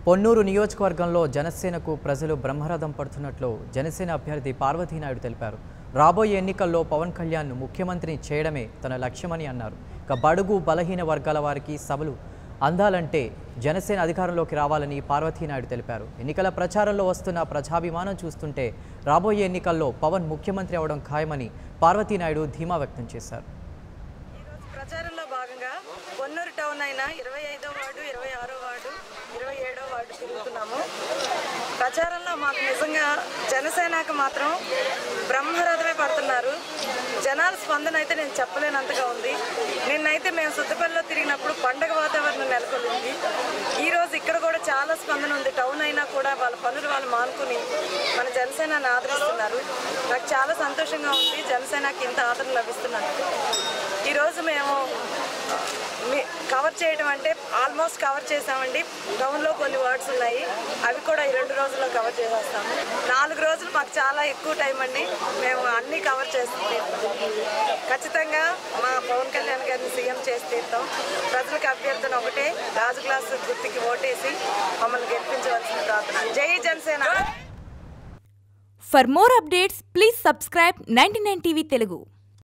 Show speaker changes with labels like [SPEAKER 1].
[SPEAKER 1] పొన్నూరు నియోజకవర్గంలో జనసేనకు ప్రజలు బ్రహ్మరథం పడుతున్నట్లు జనసేన అభ్యర్థి పార్వతీనాయుడు తెలిపారు రాబోయే ఎన్నికల్లో పవన్ కళ్యాణ్ను ముఖ్యమంత్రిని చేయడమే తన లక్ష్యమని అన్నారు ఇక బడుగు బలహీన వర్గాల వారికి సభలు అందాలంటే జనసేన అధికారంలోకి రావాలని పార్వతీనాయుడు తెలిపారు ఎన్నికల ప్రచారంలో వస్తున్న ప్రజాభిమానం చూస్తుంటే రాబోయే ఎన్నికల్లో పవన్ ముఖ్యమంత్రి అవడం ఖాయమని పార్వతీనాయుడు ధీమా వ్యక్తం చేశారు
[SPEAKER 2] ఈరోజు ప్రచారంలో భాగంగా పొన్నూరు టౌన్ అయినా ఇరవై ఐదో వార్డు ఇరవై ఆరో వార్డు ఇరవై ఏడో వార్డు తిరుగుతున్నాము ప్రచారంలో మాకు నిజంగా జనసేనకు మాత్రం బ్రహ్మరథమే పడుతున్నారు జనాల స్పందన అయితే నేను చెప్పలేనంతగా ఉంది నిన్నైతే మేము సుద్దపల్లిలో తిరిగినప్పుడు పండగ వాతావరణం నెలకొల్లింది ఈ రోజు ఇక్కడ కూడా చాలా స్పందన ఉంది టౌన్ అయినా కూడా వాళ్ళ పనులు వాళ్ళు మానుకుని మన జనసేనని ఆదరిస్తున్నారు నాకు చాలా సంతోషంగా ఉంది జనసేనకి ఇంత ఆదరణ లభిస్తున్నది ఈరోజు మేము మీ- కవర్ చేయడం అంటే ఆల్మోస్ట్ కవర్ చేసామండి టౌన్లో కొన్ని వర్డ్స్ ఉన్నాయి అవి కూడా ఈ రెండు రోజుల్లో కవర్ చేసేస్తాము నాలుగు రోజులు మాకు చాలా ఎక్కువ టైం అండి మేము అన్నీ కవర్ చేస్తాం ఖచ్చితంగా మా పవన్ కళ్యాణ్ గారిని సీఎం చేసి తీరుతాం ప్రజలకు అభ్యర్థన ఒకటే రాజు క్లాస్ గుర్తుకి ఓటేసి మమ్మల్ని గెలిపించవలసిన ప్రార్థన జై Janasena
[SPEAKER 3] For more updates, please subscribe 99 TV Telugu.